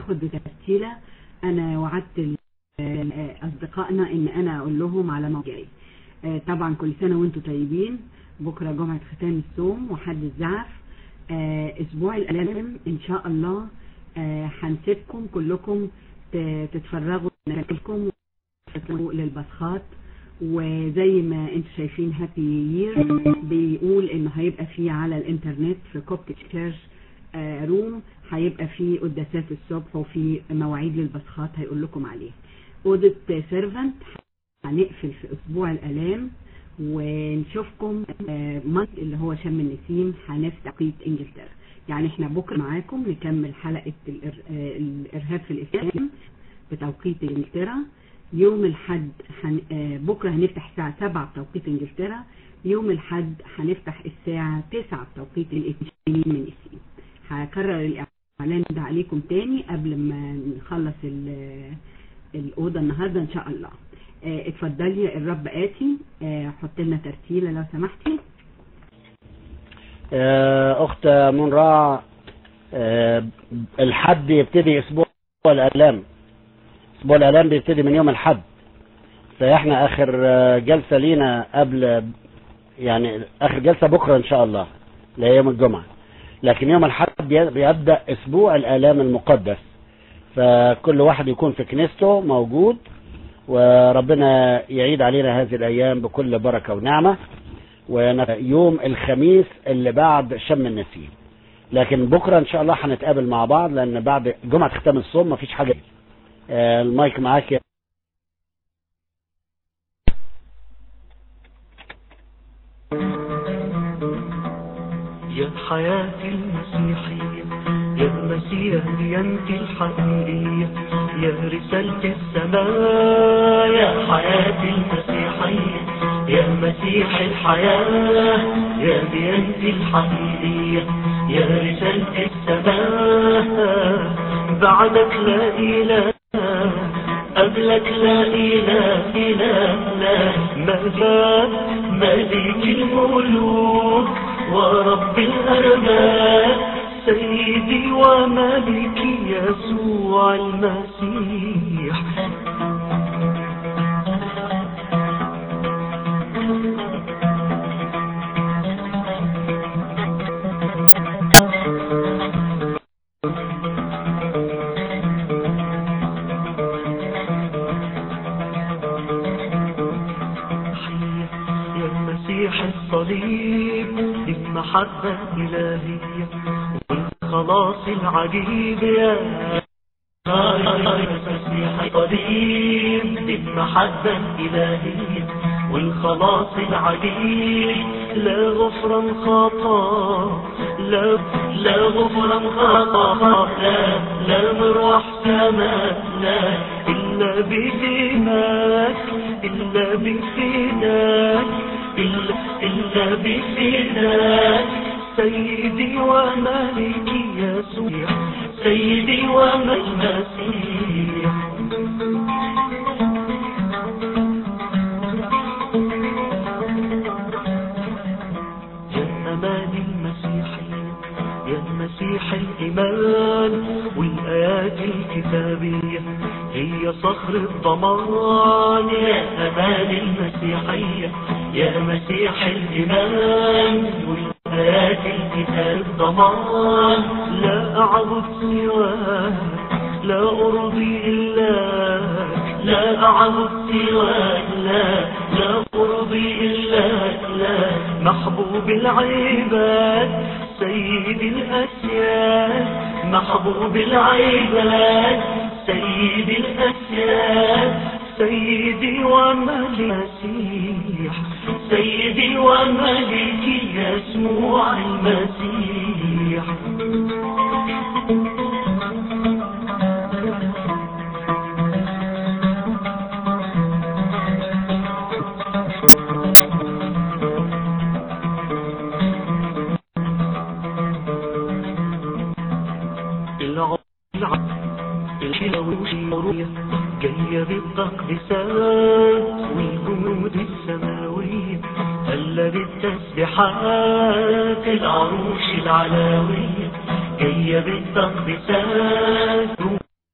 هناخد بترتيلة انا وعدت ال- آه، اصدقائنا ان انا اقول لهم على موضوع جاي آه، طبعا كل سنة وانتم طيبين بكرة جمعة ختام الصوم وحد الزعف آه، اسبوع الالام ان شاء الله آه، هنسيبكم كلكم ت- تتفرغوا لكم للبصخات وزي ما انتم شايفين هابي يير بيقول انه هيبقى فيه على الانترنت في كوبتك تشيرش آه، روم هيبقى فيه قداسات الصبح وفي مواعيد للبصخات هيقول لكم عليه اوضه سيرفنت هنقفل في اسبوع الالام ونشوفكم آه، مصر اللي هو شم النسيم هنفتح توقيت انجلترا يعني احنا بكره معاكم نكمل حلقه الإر- آه، الارهاب في الاسلام بتوقيت انجلترا يوم الحد حن... آه، بكره هنفتح الساعه 7 بتوقيت انجلترا يوم الحد هنفتح الساعه 9 بتوقيت الاثنين من السين هكرر الاعلان ده عليكم تاني قبل ما نخلص ال- الاوضه النهارده ان شاء الله آه، اتفضلي الرب آتي آه، حط لنا ترتيلة لو سمحتي آه، أخت منرع آه، الحد يبتدي أسبوع الآلام أسبوع الآلام بيبتدي من يوم الحد فإحنا آخر آه، جلسة لينا قبل يعني آخر جلسة بكرة إن شاء الله اللي هي يوم الجمعة لكن يوم الحد بي- بيبدأ أسبوع الآلام المقدس فكل واحد يكون في كنيسته موجود وربنا يعيد علينا هذه الأيام بكل بركة ونعمة ويوم الخميس اللي بعد شم النسيم لكن بكرة ان شاء الله هنتقابل مع بعض لان بعد جمعة ختام الصوم مفيش حاجة آه، المايك معاك يا يا حياتي المسيحية يا مسيح ديانتي الحقيقية يا رسالة السماء يا حياتي المسيحية يا مسيح الحياة يا ديانتي الحقيقية يا رسالة السماء بعدك لا إله قبلك لا إله إله لا مجاب ملك الملوك ورب الأرباب سيدي وملكي يسوع المسيح يا مسيح الصليب المحبة الإلهية والخلاص العجيب يا مسيح الصليب المحبة الإلهية والخلاص العجيب لا غفران خطا لا لا غفران خطا لا لا مروح سماء لا إلا بدماك إلا بفداك إلا إلا بفداك سيدي وملكي يسوع سيدي ومسيح يا أمان المسيحية يا مسيح الإيمان والآيات الكتابية هي صخر الضمان يا أمان المسيحية يا مسيح الإيمان والآيات الكتاب الضمان لا أعبد سواك لا أرضي إلاك لا أعبد سواك لا لا أرضي إلاك لا محبوب العباد سيد الأسياد محبوب العباد سيد الأسياد سيدي وملك سيدي وملكي يسوع المسيح العب الحلوية جاية بالتقديسات والجنود السماوية هلا بالتسبيحات العروش العلاوية جاية بالتقديسات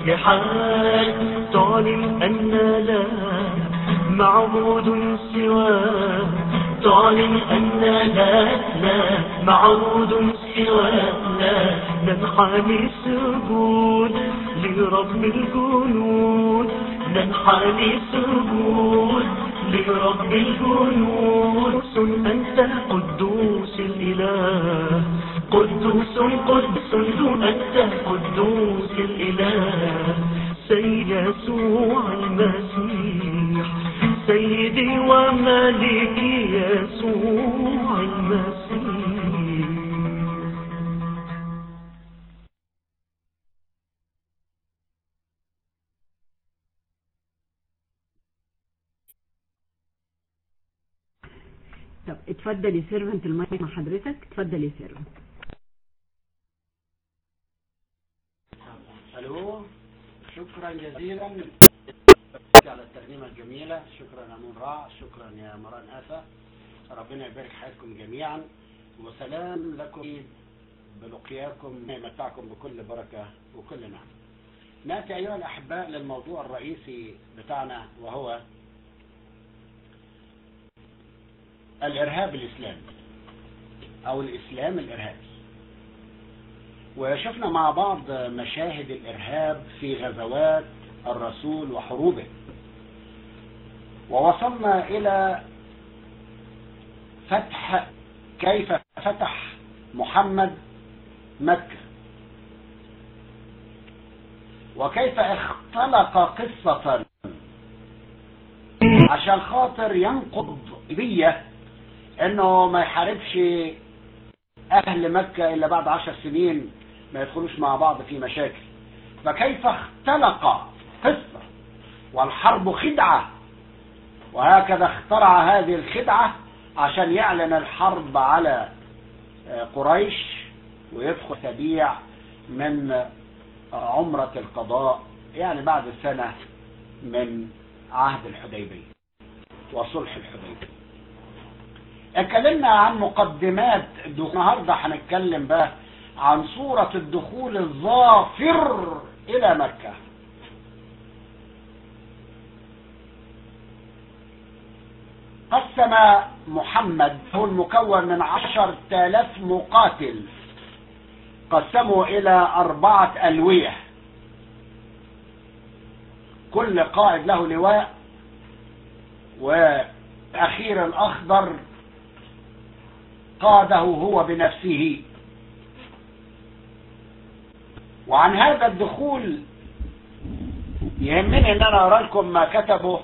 لحال تعلن أن لا معبود سواه تعلن أن لا لا معبود سواه لا ننحني سجود لرب الجنود ننحني سجود لرب الجنود أنت قدوس الإله قدوس قدس أنت قدوس الإله سيد يسوع المسيح سيدي وملكي يسوع المسيح طب اتفضل يا سيرفنت المايك مع حضرتك اتفضل يا سيرفنت الو شكرا جزيلا على الترنيمة الجميلة شكرا يا أمون راع شكرا يا مران أسا ربنا يبارك حياتكم جميعا وسلام لكم بلقياكم يمتعكم بكل بركة وكل نعم نأتي أيها الأحباء للموضوع الرئيسي بتاعنا وهو الإرهاب الإسلامي أو الإسلام الإرهابي وشفنا مع بعض مشاهد الإرهاب في غزوات الرسول وحروبه ووصلنا إلى فتح كيف فتح محمد مكة وكيف اختلق قصة عشان خاطر ينقض بيه انه ما يحاربش اهل مكة الا بعد عشر سنين ما يدخلوش مع بعض في مشاكل فكيف اختلق قصة والحرب خدعة وهكذا اخترع هذه الخدعة عشان يعلن الحرب على قريش ويدخل تبيع من عمرة القضاء يعني بعد سنة من عهد الحديبية وصلح الحديبية اتكلمنا عن مقدمات النهارده هنتكلم بقى عن صورة الدخول الظافر إلى مكة قسم محمد هو المكون من عشر تالاف مقاتل قسموا إلى أربعة ألوية كل قائد له لواء وأخير الأخضر قاده هو بنفسه وعن هذا الدخول يهمني ان انا اقرا لكم ما كتبه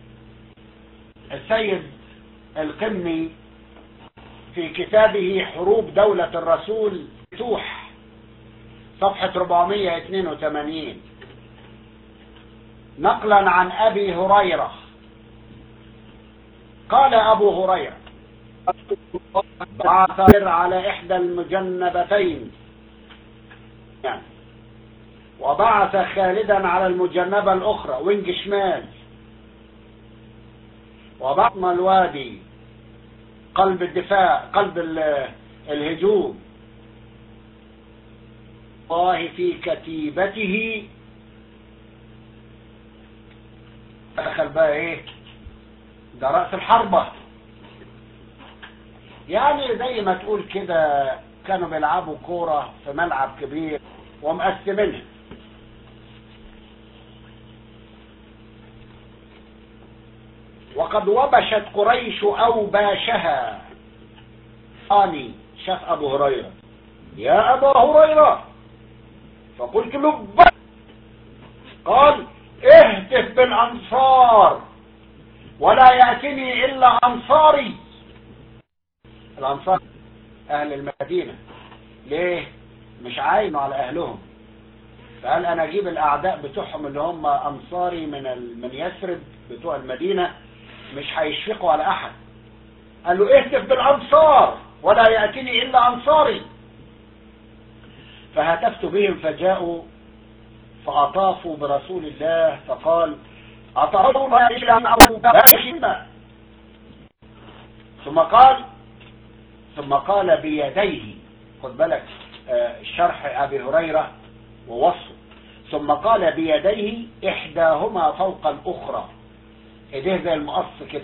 السيد القمي في كتابه حروب دولة الرسول توح صفحة 482 نقلا عن ابي هريرة قال ابو هريرة بعث على احدى المجنبتين يعني وبعث خالدا على المجنبة الاخرى وينج شمال وبطن الوادي قلب الدفاع قلب الهجوم الله في كتيبته دخل بقى ايه ده رأس الحربة يعني زي ما تقول كده كانوا بيلعبوا كورة في ملعب كبير ومقسمينها وقد وبشت قريش أوباشها آني شاف أبو هريرة يا أبا هريرة فقلت لبك قال اهتف بالأنصار ولا يأتني إلا أنصاري الأنصار أهل المدينة ليه مش عاينوا على أهلهم فقال أنا أجيب الأعداء بتوعهم اللي هم أنصاري من من يثرب بتوع المدينة مش هيشفقوا على أحد قال له اهتف بالأنصار ولا يأتيني إلا أنصاري فهتفت بهم فجاءوا فأطافوا برسول الله فقال أطرون إلى أبو بكر ثم قال ثم قال بيديه خد بالك شرح أبي هريرة ووصفه ثم قال بيديه إحداهما فوق الأخرى إيديه زي المقص كده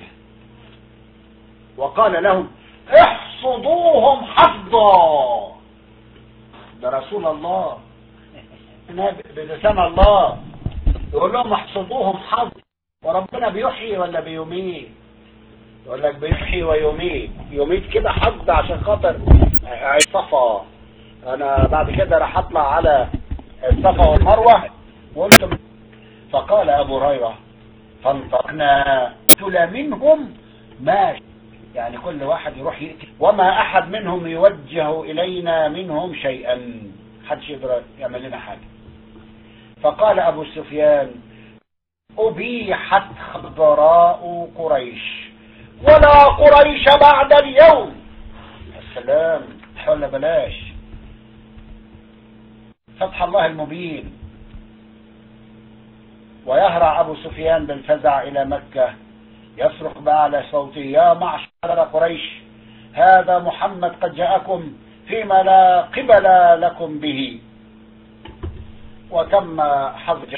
وقال لهم احصدوهم حصدا ده رسول الله بلسان الله يقول لهم احصدوهم حظ وربنا بيحيي ولا بيميت يقول لك بيحيي ويميت يميت كده حظ عشان خاطر صفا انا بعد كده راح اطلع على الصفا والمروه وقلت فقال ابو هريره فانطقنا قتل منهم ماشي يعني كل واحد يروح يقتل وما احد منهم يوجه الينا منهم شيئا حدش يقدر يعمل لنا حاجه فقال ابو سفيان ابيحت خضراء قريش ولا قريش بعد اليوم السلام حول بلاش فتح الله المبين ويهرع أبو سفيان بالفزع إلى مكة يصرخ بأعلى صوته يا معشر قريش هذا محمد قد جاءكم فيما لا قبل لكم به وتم حظ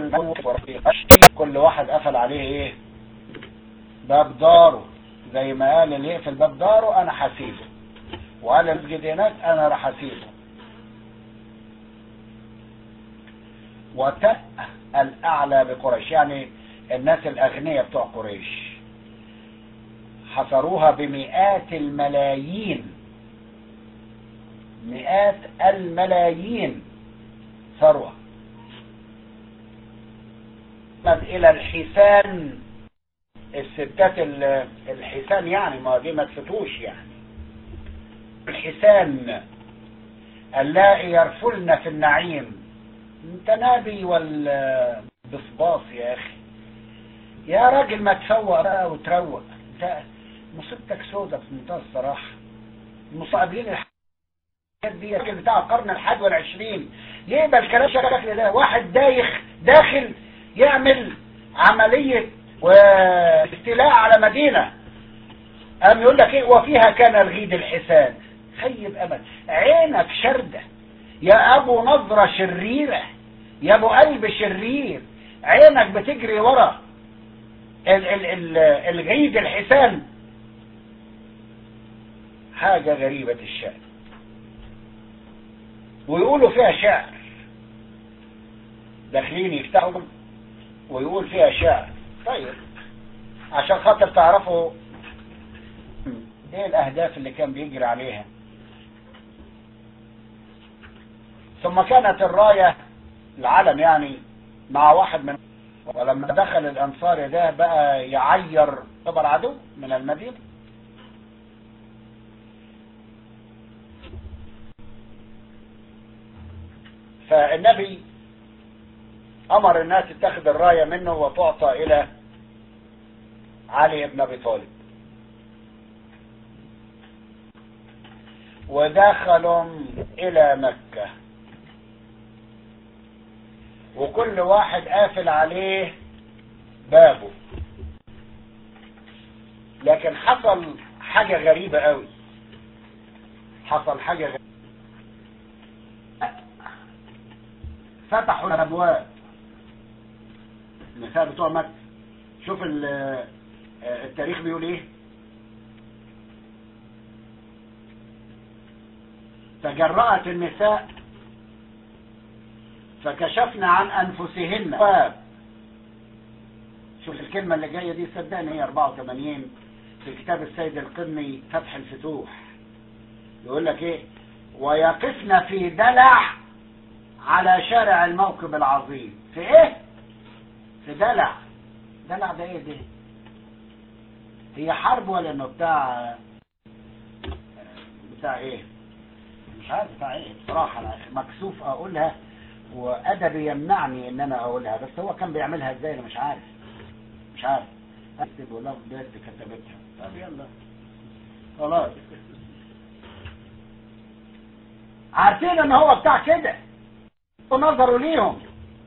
كل واحد قفل عليه ايه باب داره زي ما قال اللي يقفل باب داره انا حسيبه وقال المسجد هناك انا راح اسيبه وتأ الأعلى بقريش يعني الناس الأغنياء بتوع قريش حصروها بمئات الملايين مئات الملايين ثروة إلى الحسان الستات الحسان يعني ما دي ما تفتوش يعني الحسان اللائي يرفلن في النعيم انت نبي والبصباص يا اخي يا راجل ما تفوق بقى وتروق انت مصيبتك سودة في منتهى الصراحة المصابين الحاجات دي كده بتاع القرن الحادي والعشرين يقبل الكلام شكل ده واحد دايخ داخل يعمل عملية واستيلاء على مدينة قام يقول لك ايه وفيها كان الغيد الحسان خيب امل عينك شردة يا ابو نظرة شريرة يا ابو قلب شرير عينك بتجري ورا ال ال ال الغيد الحسان حاجة غريبة الشأن ويقولوا فيها شعر داخلين يفتحوا ويقول فيها شعر طيب عشان خاطر تعرفوا ايه الاهداف اللي كان بيجري عليها ثم كانت الراية العلم يعني مع واحد من ولما دخل الانصار ده بقى يعير قبل عدو من المدينة فالنبي امر الناس تتخذ الراية منه وتعطى الى علي بن ابي طالب ودخلوا الى مكة وكل واحد قافل عليه بابه لكن حصل حاجة غريبة قوي حصل حاجة غريبة فتحوا الابواب النساء بتوع مكة شوف التاريخ بيقول ايه تجرأت النساء فكشفنا عن انفسهن باب شوف الكلمة اللي جاية دي صدقني هي 84 في كتاب السيد القرني فتح الفتوح يقول لك ايه ويقفن في دلع على شارع الموكب العظيم في ايه في دلع دلع ده ايه ده هي حرب ولا انه بتاع بتاع ايه مش عارف بتاع ايه بصراحة انا مكسوف اقولها وادبي يمنعني ان انا اقولها بس هو كان بيعملها ازاي انا مش عارف مش عارف اكتب ولو بس كتبتها طب يلا خلاص عارفين ان هو بتاع كده ونظروا ليهم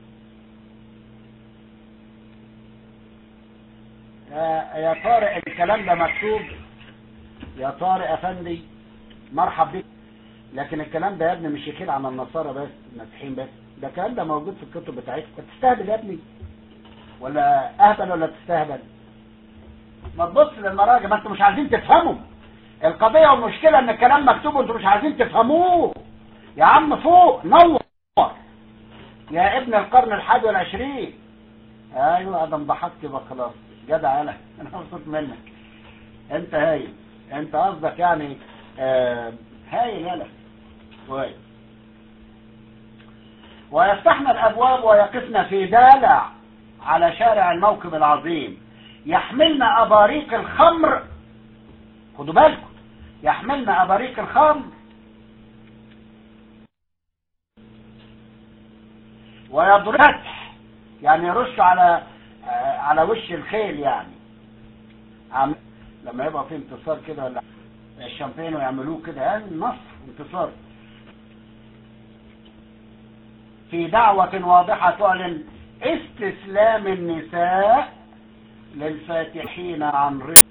يا يا طارق الكلام ده مكتوب يا طارق افندي مرحب بك لكن الكلام ده يا ابني مش يخيل عن النصارى بس المسيحيين بس ده الكلام ده موجود في الكتب بتاعتكم انت تستهبل يا ابني ولا اهبل ولا تستهبل ما تبص للمراجع ما انتوا مش عايزين تفهموا القضية والمشكلة ان الكلام مكتوب وانتوا مش عايزين تفهموه يا عم فوق نور يا ابن القرن الحادي والعشرين ايوه ادم ضحكت يبقى خلاص جدع انا انا مبسوط منك انت هايل انت قصدك يعني آه هايل يلا كويس ويفتحن الابواب ويقفن في دالع على شارع الموكب العظيم يحملن اباريق الخمر خدوا بالكم يحملن اباريق الخمر ويضرب يعني يرش على على وش الخيل يعني عم لما يبقى في انتصار كده ولا الشامبين ويعملوه كده يعني نصر انتصار في دعوة واضحة تعلن استسلام النساء للفاتحين عن رزق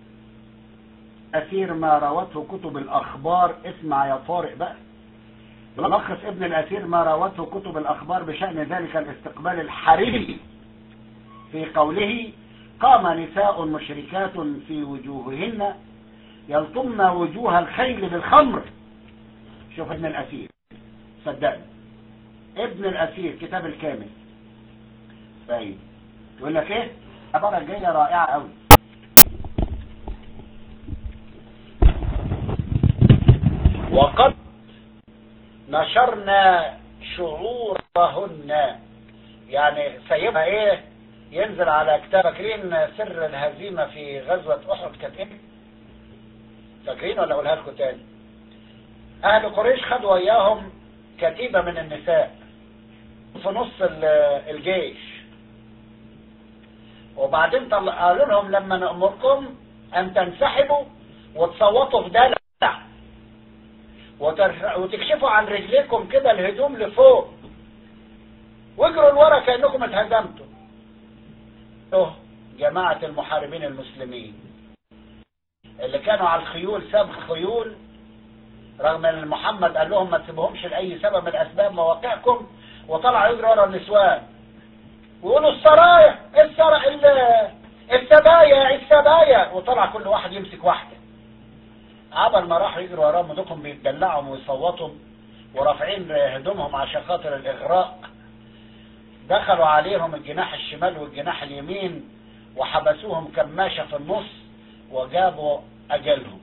أثير ما روته كتب الأخبار اسمع يا طارق بقى يلخص ابن الأثير ما روته كتب الأخبار بشأن ذلك الاستقبال الحريري في قوله قام نساء مشركات في وجوههن يلطمن وجوه الخيل بالخمر شوف ابن الأثير صدقني ابن الأثير كتاب الكامل طيب يقول لك ايه عبارة جاية رائعة قوي وقد نشرنا شعورهن يعني سيبها ايه ينزل على كتاب فاكرين سر الهزيمة في غزوة احد كانت ايه فاكرين ولا اقولها لكم تاني اهل قريش خدوا اياهم كتيبة من النساء في نص الجيش وبعدين قالوا لهم لما نأمركم ان تنسحبوا وتصوتوا في دلع وتكشفوا عن رجليكم كده الهدوم لفوق واجروا لورا كأنكم اتهزمتوا اه جماعة المحاربين المسلمين اللي كانوا على الخيول ساب خيول رغم ان محمد قال لهم ما تسيبهمش لأي سبب من أسباب مواقعكم وطلع يجري ورا النسوان ويقولوا السرايا السرايا السبايا السبايا وطلع كل واحد يمسك واحدة عبر ما راحوا يجروا وراهم ودوكم بيتدلعوا ويصوتوا ورافعين هدومهم عشان خاطر الإغراء دخلوا عليهم الجناح الشمال والجناح اليمين وحبسوهم كماشة في النص وجابوا أجلهم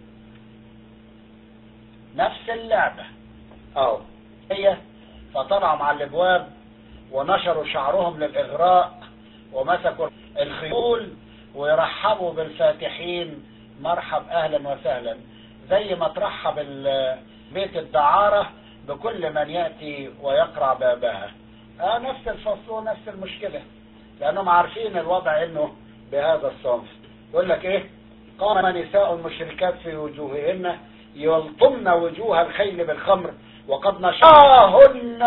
نفس اللعبة أو هي فطلعوا مع الابواب ونشروا شعرهم للإغراء ومسكوا الخيول ويرحبوا بالفاتحين مرحب أهلا وسهلا زي ما ترحب بيت الدعارة بكل من يأتي ويقرع بابها آه نفس الفصل نفس المشكلة لأنهم عارفين الوضع إنه بهذا الصنف يقول لك إيه قام نساء المشركات في وجوههن يلطمن وجوه الخيل بالخمر وقد نشاهن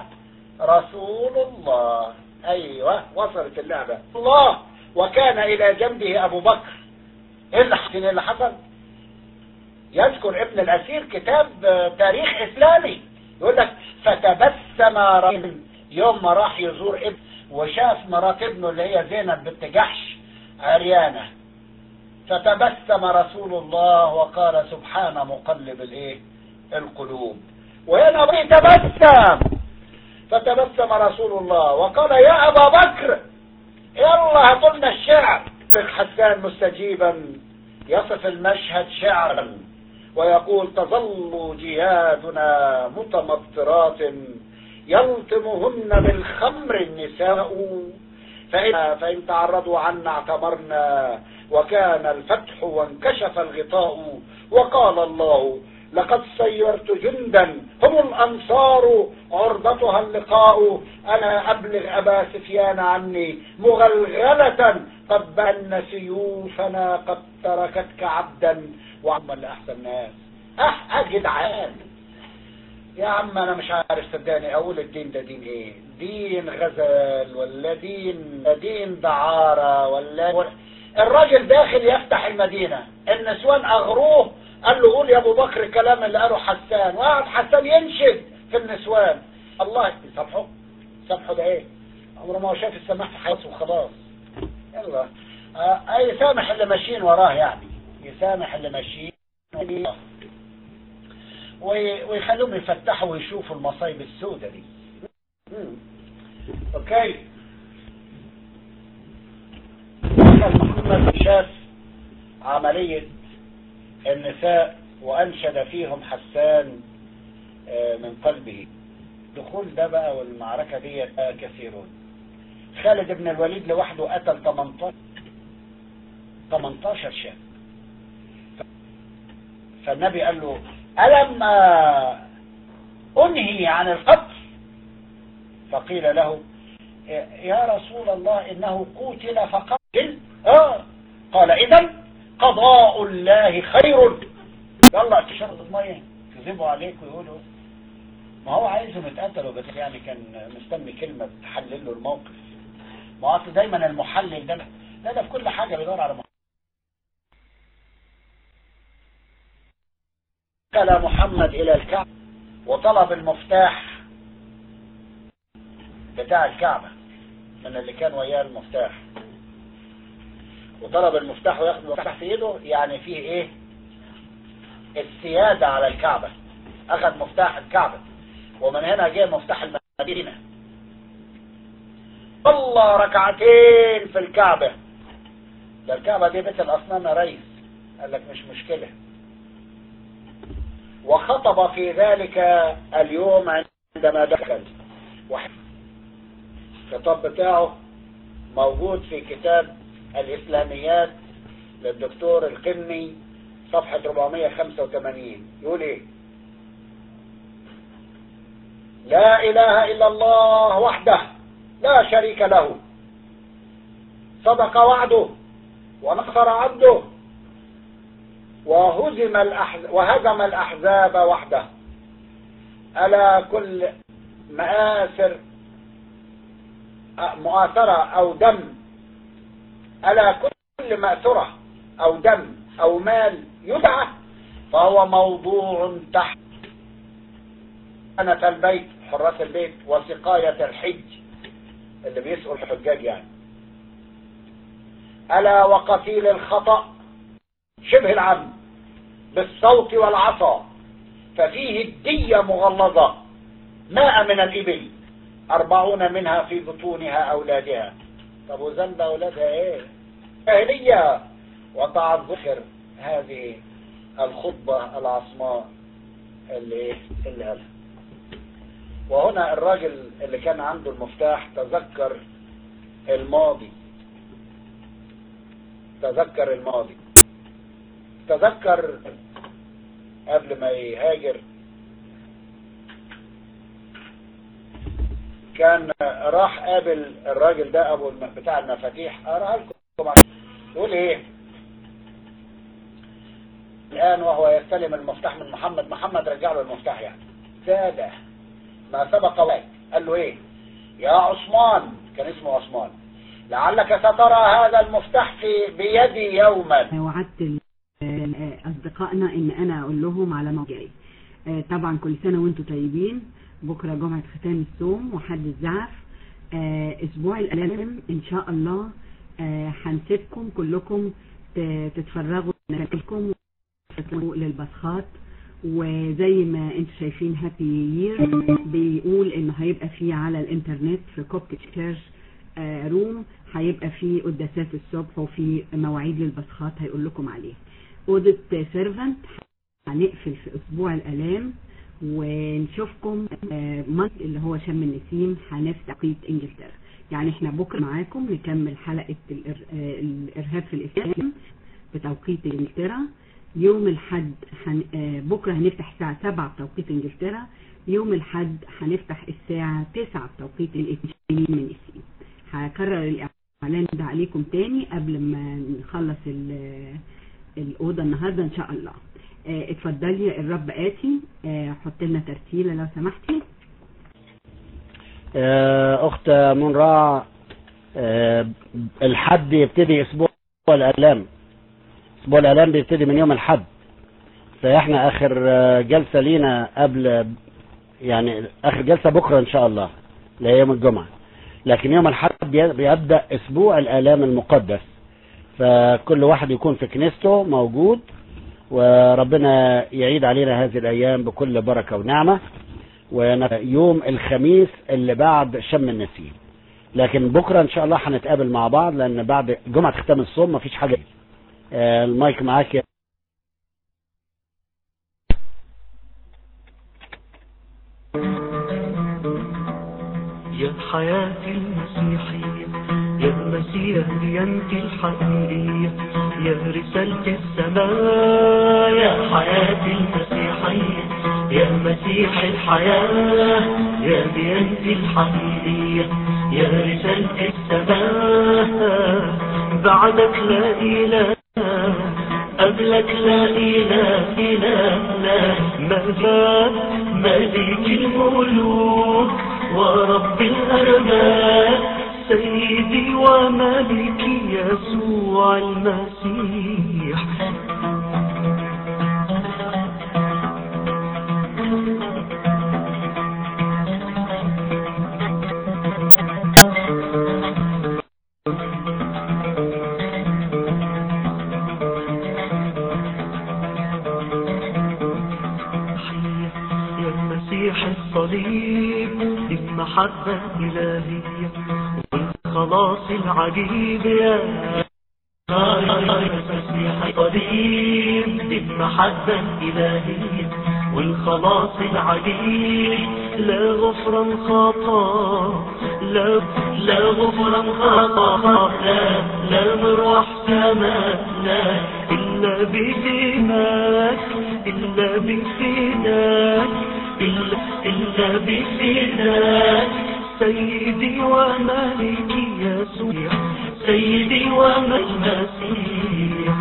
رسول الله أيوة وصلت اللعبة الله وكان إلى جنبه أبو بكر إيه اللي حصل إيه اللي حصل يذكر ابن الأسير كتاب تاريخ إسلامي يقول لك فتبسم رجل يوم ما راح يزور ابن وشاف مرات ابنه اللي هي زينب بنت جحش عريانة فتبسم رسول الله وقال سبحان مقلب الايه القلوب وهنا تبسم فتبسم رسول الله وقال يا ابا بكر يلا هاتلنا الشعر حسان مستجيبا يصف المشهد شعرا ويقول تظل جهادنا متمطرات يلطمهن بالخمر النساء فإن, فإن تعرضوا عنا اعتمرنا وكان الفتح وانكشف الغطاء وقال الله لقد سيرت جندا هم الأنصار عرضتها اللقاء أنا أبلغ أبا سفيان عني مغلغلة قد بأن سيوفنا قد تركتك عبدا وعما لأحسن الناس أح جدعان يا عم انا مش عارف صدقني اقول الدين ده دين ايه دين غزل ولا دين دين دعارة ولا الراجل داخل يفتح المدينة النسوان اغروه قال له قول يا ابو بكر الكلام اللي قاله حسان وقعد حسان ينشد في النسوان الله يسامحه سامحه ده ايه عمره ما هو شاف السماح في حياته وخلاص يلا آه يسامح اللي ماشيين وراه يعني يسامح اللي ماشيين وراه. وي- ويخلوهم يفتحوا ويشوفوا المصايب السوداء دي مم. اوكي محمد شاف عملية النساء وأنشد فيهم حسان آه، من قلبه دخول ده بقى والمعركة دي آه، كثيرون خالد بن الوليد لوحده قتل 18 18 شاب فالنبي قال له ألم آه، أنهي عن القتل فقيل له يا رسول الله إنه قتل فقتل آه قال إذا قضاء الله خير يلا تشرب المية كذبوا عليك ويقولوا ما هو عايزهم يتقتلوا بس يعني كان مستني كلمة تحلل له الموقف ما هو أصل دايما المحلل ده لا ده في كل حاجة بيدور على محلل دخل محمد إلى الكعبة وطلب المفتاح بتاع الكعبة من اللي كان وياه المفتاح وطلب المفتاح وياخد المفتاح في ايده يعني فيه ايه السيادة على الكعبة اخذ مفتاح الكعبة ومن هنا جاء مفتاح المدينة صلى ركعتين في الكعبة ده الكعبة دي بيت الاصنام يا ريس قال لك مش مشكلة وخطب في ذلك اليوم عندما دخل الخطاب بتاعه موجود في كتاب الإسلاميات للدكتور القمي صفحة 485 يقول ايه لا إله إلا الله وحده لا شريك له صدق وعده ونصر عبده وهزم الأحز... وهزم الأحزاب وحده ألا كل مآثر مؤاثرة أو دم ألا كل مأثرة أو دم أو مال يدعى فهو موضوع تحت سنة البيت حراس البيت وسقاية الحج اللي بيسأل الحجاج يعني ألا وقتيل الخطأ شبه العم بالصوت والعصا ففيه الدية مغلظة ماء من الإبل أربعون منها في بطونها أولادها طب وذنب أولادها إيه جاهلية وتعذكر هذه الخطبة العصماء اللي اللي قالها وهنا الراجل اللي كان عنده المفتاح تذكر الماضي تذكر الماضي تذكر قبل ما يهاجر كان راح قابل الراجل ده ابو الم- بتاع المفاتيح اقراها لكم عشان- يقول ايه الان وهو يستلم المفتاح من محمد محمد رجع له المفتاح يعني زاد ما سبق لك قال له ايه يا عثمان كان اسمه عثمان لعلك سترى هذا المفتاح في بيدي يوما وعدت ال- ال- أصدقائنا إن أنا أقول لهم على موضوعي آه، طبعا كل سنة وانتم طيبين بكرة جمعة ختام الصوم وحد الزعف آه، أسبوع الألم إن شاء الله آه، هنسيبكم كلكم ت- تتفرغوا لكم للبصخات وزي ما انتم شايفين هابي يير بيقول انه هيبقى فيه على الانترنت في كوبك تشيرش آه، روم هيبقى فيه قداسات الصبح وفي مواعيد للبصخات هيقول لكم عليها اوضه سيرفنت هنقفل في اسبوع الالام ونشوفكم آه، مصر اللي هو شم النسيم هنفتح توقيت انجلترا يعني احنا بكره معاكم نكمل حلقه الإر... آه، الارهاب في الاسلام بتوقيت انجلترا يوم الحد حن... آه، بكره هنفتح الساعه 7 بتوقيت انجلترا يوم الحد هنفتح الساعه 9 بتوقيت الاثنين من السين هكرر الاعلان ده عليكم تاني قبل ما نخلص ال- الاوضه النهارده ان شاء الله آه، اتفضلي الرب آتي آه، حط لنا ترتيلة لو سمحتي آه، أخت منرع آه، الحد يبتدي أسبوع الآلام أسبوع الآلام بيبتدي من يوم الحد فإحنا آخر آه، جلسة لينا قبل يعني آخر جلسة بكرة إن شاء الله لا يوم الجمعة لكن يوم الحد بي- بيبدأ أسبوع الآلام المقدس فكل واحد يكون في كنيسته موجود وربنا يعيد علينا هذه الأيام بكل بركة ونعمة ويوم الخميس اللي بعد شم النسيم لكن بكرة إن شاء الله هنتقابل مع بعض لأن بعد جمعة ختام الصوم مفيش حاجة آه، المايك معاك يا يا حياتي المسيحية يا المسيح أنت الحقيقية يا رسالة السماء يا حياتي المسيحية يا مسيح الحياة يا أنت الحقيقية يا رسالة السماء بعدك لا إله قبلك لا إله إله لا مجاب ملك الملوك ورب الأرباب سيدي وملكي يسوع المسيح يا مسيح الصليب المحبة الإلهية والخلاص العجيب يا مسيح الصليب المحبة الإلهية والخلاص العجيب لا غفران خطا لا لا غفران خطا لا لا مروح سماء لا إلا بدماك إلا بفداك إلا, إلا بفداك سيدي وملكي يسوع سيدي ومسيح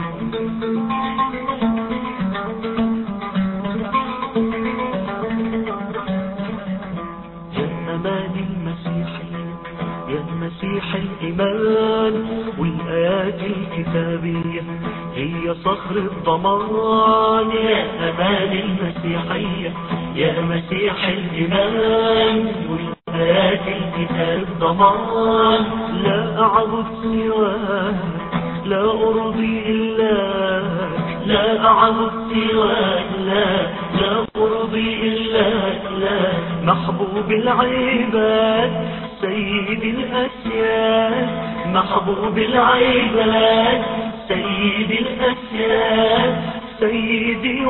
يا أمان المسيحية يا المسيح الإيمان والآيات الكتابية هي صخر الضمان يا أمان المسيحية يا مسيح الإيمان والآيات الكتاب الضمان لا أعبد سواك لا أرضي إلاك لا أعبد سواك لا لا أرضي إلاك لا محبوب العباد سيد الأسياد محبوب العباد سيد الأسياد سيدي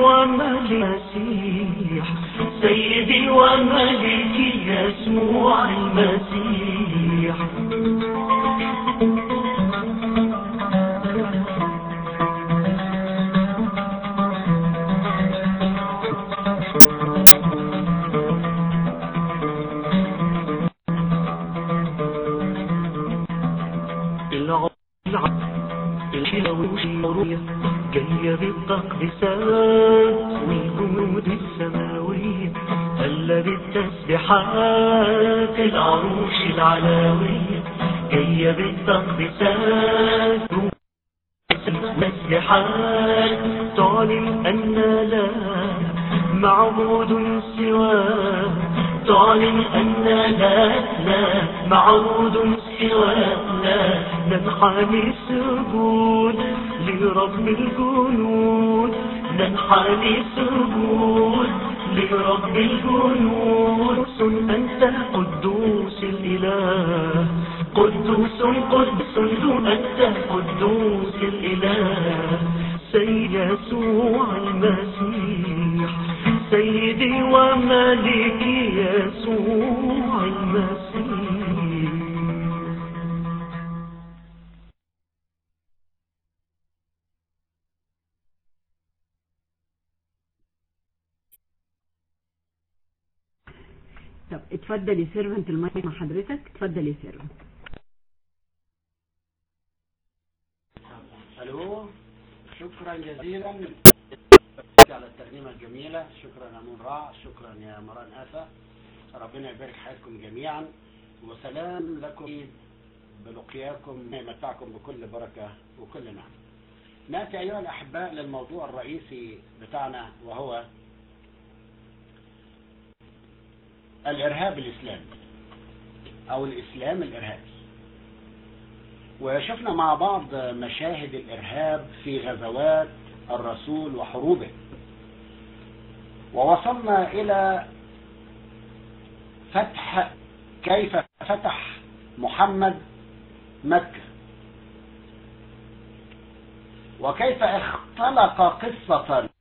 وملك سيدي وملكي يسوع المسيح العب العب الحلوية جاية بالتقديسات والجنود السماوية الذي التسبيحات العروش العلاوية جاية بالتقديسات مسبحات تعلن أن لا معبود سواه تعلن أن لا لا معبود سواه لا ننحني سجود لرب الجنود ننحني سجود لرب الجنود أنت قدوس الإله قدوس قدس أنت قدوس الإله سيد يسوع المسيح سيدي وملكي يسوع المسيح طب اتفضل يا سيرفنت المايك مع حضرتك اتفضل يا سيرفنت الو شكرا جزيلا على الترنيمة الجميلة شكرا يا أمون راع شكرا يا مران أسا ربنا يبارك حياتكم جميعا وسلام لكم بلقياكم يمتعكم بكل بركة وكل نعم نأتي أيها الأحباء للموضوع الرئيسي بتاعنا وهو الإرهاب الإسلامي او الاسلام الارهابي وشفنا مع بعض مشاهد الارهاب في غزوات الرسول وحروبه ووصلنا الى فتح كيف فتح محمد مكة وكيف اختلق قصة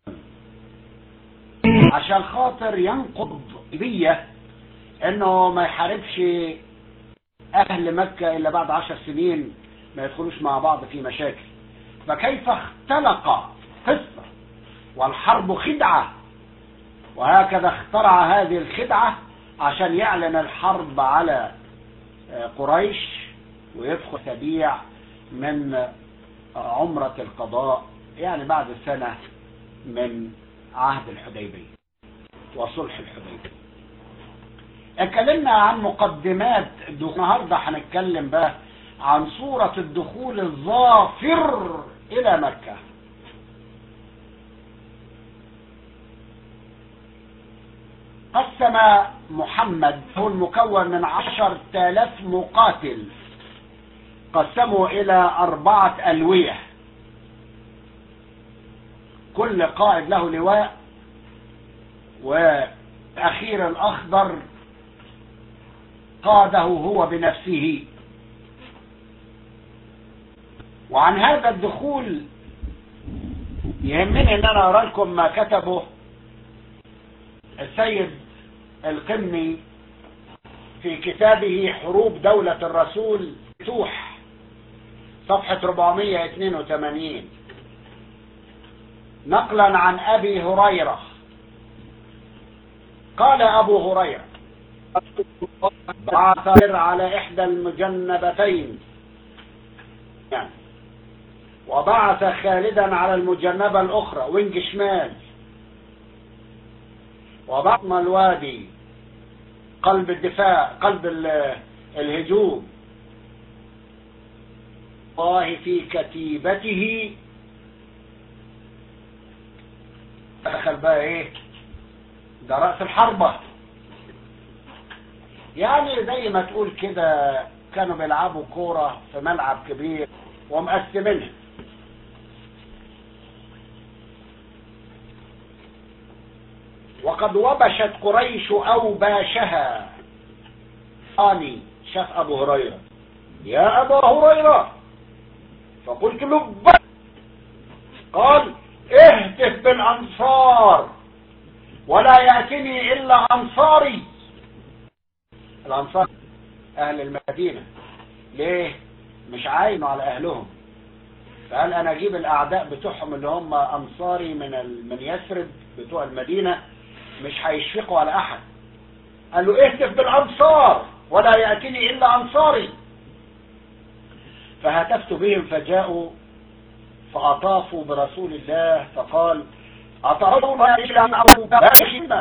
عشان خاطر ينقض بية انه ما يحاربش اهل مكة الا بعد عشر سنين ما يدخلوش مع بعض في مشاكل فكيف اختلق قصة والحرب خدعة وهكذا اخترع هذه الخدعة عشان يعلن الحرب على قريش ويدخل تبيع من عمرة القضاء يعني بعد سنة من عهد الحديبية وصلح الحديبية اتكلمنا عن مقدمات النهارده هنتكلم بقى عن صورة الدخول الظافر إلى مكة قسم محمد هو المكون من عشر تالاف مقاتل قسموا إلى أربعة ألوية كل قائد له لواء وأخير الأخضر قاده هو بنفسه وعن هذا الدخول يهمني ان انا اقرا لكم ما كتبه السيد القمي في كتابه حروب دولة الرسول توح صفحة 482 نقلا عن ابي هريرة قال ابو هريرة بعث على احدى المجنبتين يعني وبعث خالدا على المجنبة الاخرى وينج شمال وبطن الوادي قلب الدفاع قلب الهجوم الله في كتيبته دخل بقى ايه ده رأس الحربة يعني زي ما تقول كده كانوا بيلعبوا كورة في ملعب كبير ومقسمينها وقد وبشت قريش أوباشها آني شاف أبو هريرة يا أبا هريرة فقلت لبك قال اهتف بالأنصار ولا يأتني إلا أنصاري الأنصار أهل المدينة ليه مش عاينوا على أهلهم فقال أنا أجيب الأعداء بتوعهم اللي هم أنصاري من من يثرب بتوع المدينة مش هيشفقوا على أحد قال له اهتف بالأنصار ولا يأتيني إلا أنصاري فهتفت بهم فجاءوا فأطافوا برسول الله فقال أطرون إلى أبو بكر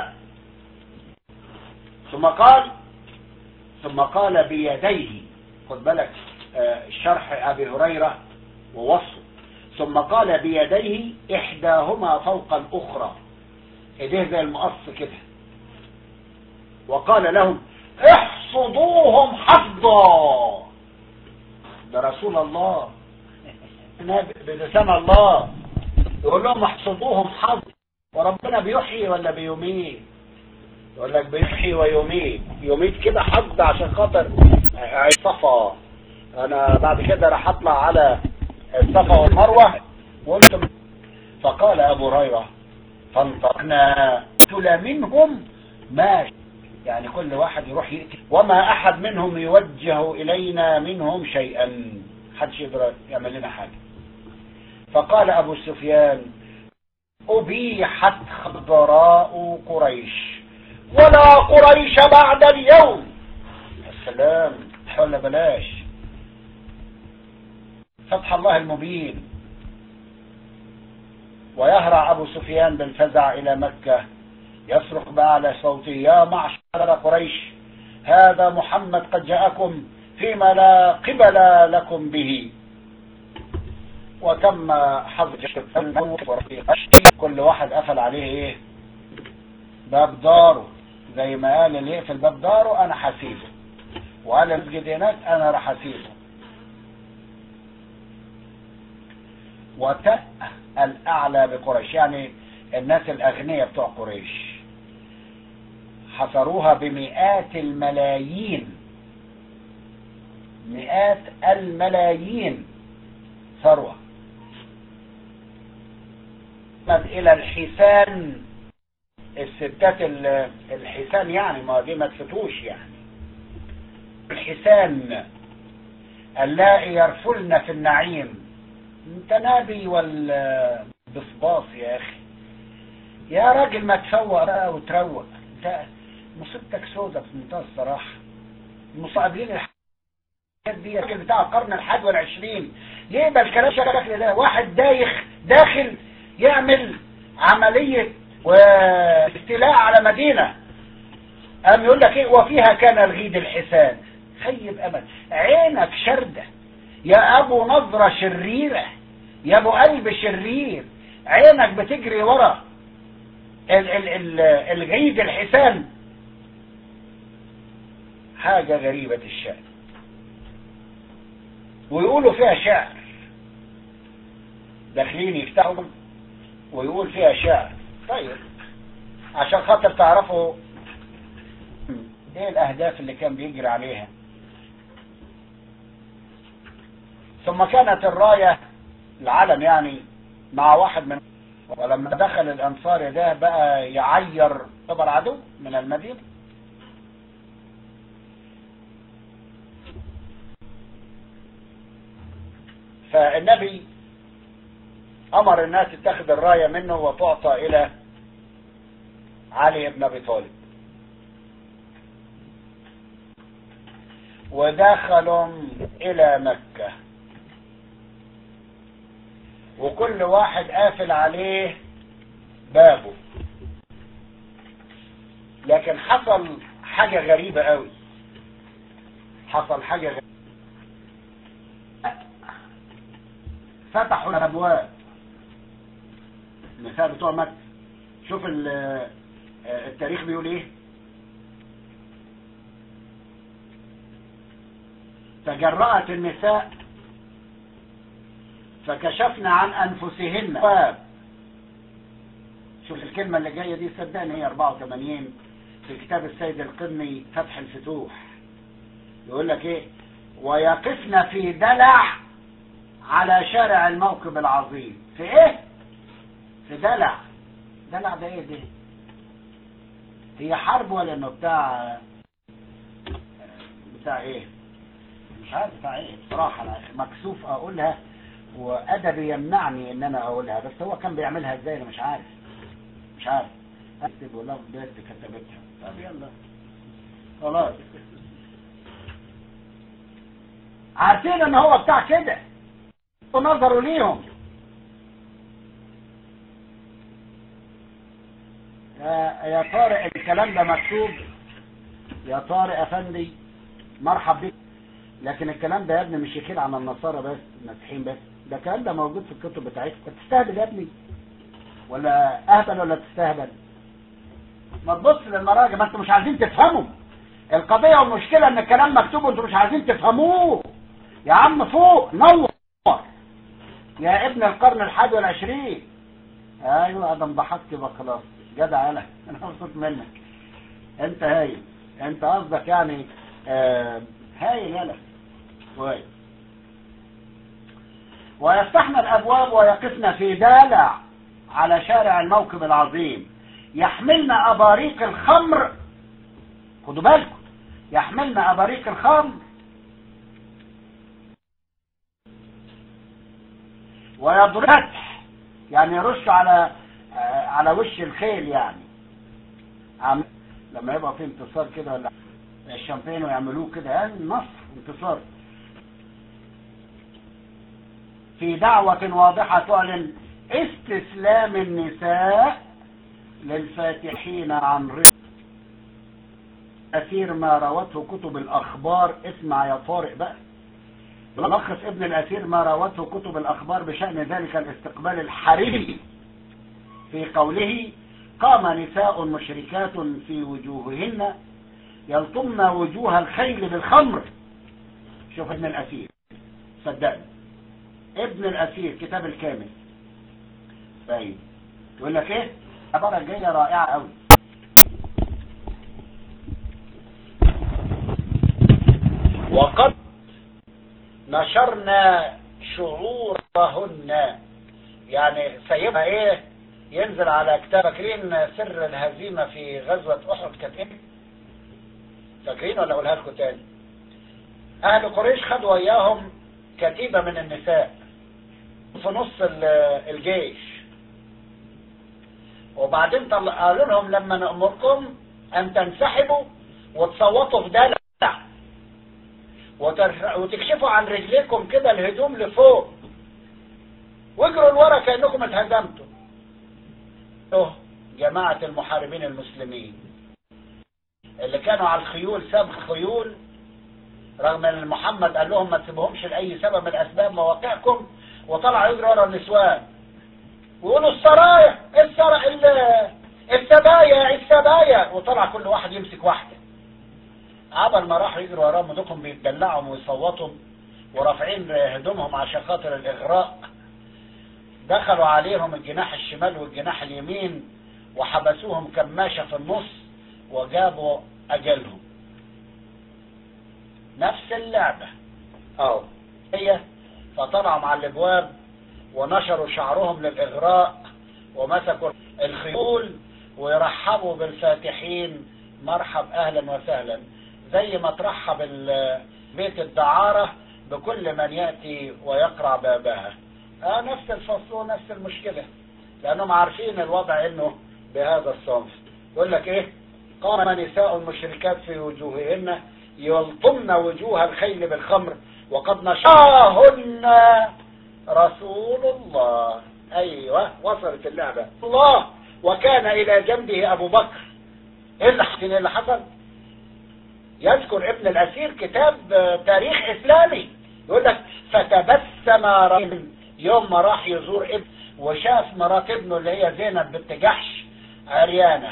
ثم قال ثم قال بيديه خد بالك شرح أبي هريرة ووصفه ثم قال بيديه إحداهما فوق الأخرى ايديه زي المقص كده وقال لهم احصدوهم حفظا ده رسول الله بلسان الله يقول لهم احصدوهم حظ وربنا بيحيي ولا بيميت يقول لك بيحيي ويميت يميت كده حظ عشان خاطر صفا انا بعد كده راح اطلع على الصفا والمروه وقلت فقال ابو هريره فانطقنا قتل منهم ماشي يعني كل واحد يروح يقتل وما احد منهم يوجه الينا منهم شيئا حدش يقدر يعمل لنا حاجه فقال ابو سفيان ابيحت خضراء قريش ولا قريش بعد اليوم السلام ولا بلاش فتح الله المبين ويهرع أبو سفيان بالفزع إلى مكة يصرخ بأعلى صوته يا معشر قريش هذا محمد قد جاءكم فيما لا قبل لكم به وتم حظر كل واحد قفل عليه ايه باب داره زي ما قال اللي يقفل باب داره انا حسيبه وقال المسجد هناك انا راح اسيبه وتأ الاعلى بقريش يعني الناس الاغنياء بتوع قريش حصروها بمئات الملايين مئات الملايين ثروة الى الحسان الستات ال- الحسان يعني ما دي ما تفتوش يعني الحسان اللائي يرفلن في النعيم انت نبي ولا بصباص يا اخي يا راجل ما تفوق بقى وتروق انت مصيبتك سودة في منتهى الصراحة المصابين الحاجات دي الراجل بتاع القرن الحادي والعشرين ليه بقى الكلام شكل ده واحد دايخ داخل يعمل عملية واستيلاء على مدينة قام يقول لك ايه وفيها كان الغيد الحسان خيب امل عينك شردة يا ابو نظرة شريرة يا ابو قلب شرير عينك بتجري ورا ال ال ال الغيد الحسان حاجة غريبة الشأن ويقولوا فيها شعر داخلين يفتحوا ويقول فيها شعر طيب عشان خاطر تعرفوا ايه الاهداف اللي كان بيجري عليها ثم كانت الراية العلم يعني مع واحد من ولما دخل الانصار ده بقى يعير كبر عدو من المدينة فالنبي امر الناس تتخذ الراية منه وتعطى الى علي بن ابي طالب ودخلوا الى مكة وكل واحد قافل عليه بابه لكن حصل حاجة غريبة قوي حصل حاجة غريبة فتحوا الابواب النساء بتوع مكة شوف ال- التاريخ بيقول ايه تجرأت النساء فكشفنا عن انفسهن باب شوف الكلمة اللي جاية دي صدقني هي 84 في كتاب السيد القرني فتح الفتوح يقول لك ايه ويقفن في دلع على شارع الموكب العظيم في ايه في دلع دلع ده ايه ده هي حرب ولا انه بتاع بتاع ايه مش عارف بتاع ايه بصراحة أنا مكسوف اقولها وادبي يمنعني ان انا اقولها بس هو كان بيعملها ازاي انا مش عارف مش عارف اكتب ولو بس كتبتها طب يلا خلاص عارفين ان هو بتاع كده ونظروا ليهم يا يا طارق الكلام ده مكتوب يا طارق افندي مرحب بك لكن الكلام ده يا ابني مش يخيل عن النصارى بس المسيحيين بس ده الكلام ده موجود في الكتب بتاعتكم انت تستهبل يا ابني ولا اهبل ولا تستهبل ما تبص للمراجع ما انتوا مش عايزين تفهموا القضية والمشكلة ان الكلام مكتوب وانتوا مش عايزين تفهموه يا عم فوق نور يا ابن القرن الحادي والعشرين ايوه ادم ضحكت بقى خلاص جدع انا انا مبسوط منك انت هايل انت قصدك يعني آه هايل يلا كويس ويفتحن الابواب ويقفن في دالع على شارع الموكب العظيم يحملن اباريق الخمر خدوا بالكم يحملن اباريق الخمر ويضرب يعني يرش على آه، على وش الخيل يعني عم لما يبقى في انتصار كده ولا الشامبين ويعملوه كده يعني نصر انتصار في دعوة واضحة تعلن استسلام النساء للفاتحين عن رزق أثير ما روته كتب الأخبار اسمع يا طارق بقى لخص ابن الأثير ما روته كتب الأخبار بشأن ذلك الاستقبال الحريري في قوله قام نساء مشركات في وجوههن يلطمن وجوه الخيل بالخمر شوف ابن الأسير صدقني ابن الأسير كتاب الكامل طيب يقول لك ايه عبارة جاية رائعة قوي وقد نشرنا شعورهن يعني سيبها ايه ينزل على كتاب فاكرين سر الهزيمة في غزوة احد كانت ايه فاكرين ولا اقولها لكم تاني اهل قريش خدوا اياهم كتيبة من النساء في نص الجيش وبعدين قالوا لهم لما نأمركم ان تنسحبوا وتصوتوا في دلع وتكشفوا عن رجليكم كده الهدوم لفوق واجروا لورا كأنكم اتهزمتوا اه جماعة المحاربين المسلمين اللي كانوا على الخيول ساب خيول رغم ان محمد قال لهم ما تسيبهمش لأي سبب من أسباب مواقعكم وطلع يجري ورا النسوان ويقولوا السرايا السرايا السبايا السبايا وطلع كل واحد يمسك واحدة عبل ما راحوا يجروا وراهم ودوكم بيتدلعوا ويصوتوا ورافعين هدومهم عشان خاطر الإغراء دخلوا عليهم الجناح الشمال والجناح اليمين وحبسوهم كماشة في النص وجابوا أجلهم نفس اللعبة أو هي فطلعوا مع الابواب ونشروا شعرهم للإغراء ومسكوا الخيول ويرحبوا بالفاتحين مرحب أهلا وسهلا زي ما ترحب بيت الدعارة بكل من يأتي ويقرع بابها آه نفس الفصل ونفس المشكلة لأنهم عارفين الوضع إنه بهذا الصنف يقول لك إيه قام نساء المشركات في وجوههن يلطمن وجوه الخيل بالخمر وقد نشاهن رسول الله أيوة وصلت اللعبة الله وكان إلى جنبه أبو بكر إيه اللي, اللي حصل يذكر ابن الأسير كتاب تاريخ إسلامي يقول لك فتبسم رجل يوم ما راح يزور ابن وشاف مرات ابنه اللي هي زينب بنت جحش عريانة